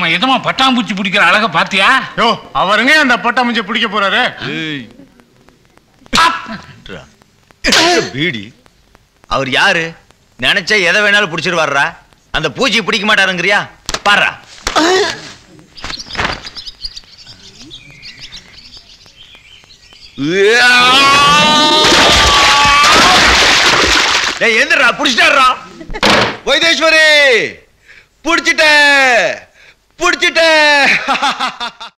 நம்ம எதமா பட்டாம்பூச்சி பிடிக்கிற அழக பாத்தியா யோ அவருங்க அந்த பட்டாமுஞ்ச பிடிக்க போறாரு பீடி அவர் யாரு நினைச்சா எதை வேணாலும் பிடிச்சிருவாரா அந்த பூச்சி பிடிக்க மாட்டாருங்கிறியா பாரா ஏய் எந்திரா புடிச்சிட்டாரா வைத்தேஸ்வரி புடிச்சிட்ட புடிச்சிட்ட